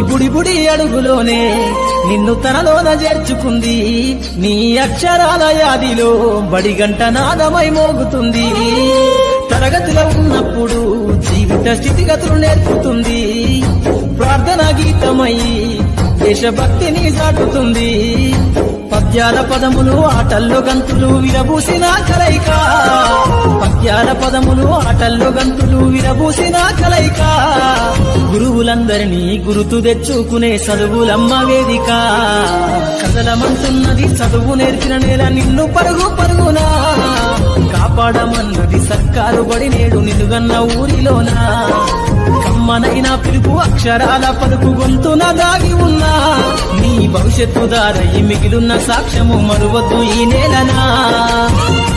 బుడి బుడి అడుగులోనే నిన్ను తనలోన చేర్చుకుంది నీ అక్షరాల యాదిలో బడిగంట నాదమై మోగుతుంది తరగతిలో ఉన్నప్పుడు జీవిత స్థితిగతులు నేర్పుతుంది ప్రార్థన గీతమై దేశభక్తిని చాటుతుంది పద్యాల పదములు ఆటల్లో గంతులు విరబూసిన కలయిక పద్యాల పదములు ఆటల్లో గంతులు విరబూసిన కలయిక గురువులందరినీ గురుతు తెచ్చుకునే చదువులమ్మ వేదిక కదలమంటున్నది చదువు నేర్చిన నేల నిన్ను పరుగు పరుగునా కాపాడమన్నది సర్కారు బడి నేడు నిలుగన్న ఊరిలోనా కమ్మనైన పిలుపు అక్షరాల పలుకు గొంతున దాగి ఉన్నా నీ భవిష్యత్తు దారయి మిగిలున్న సాక్ష్యము మరువద్దు ఈ నేలనా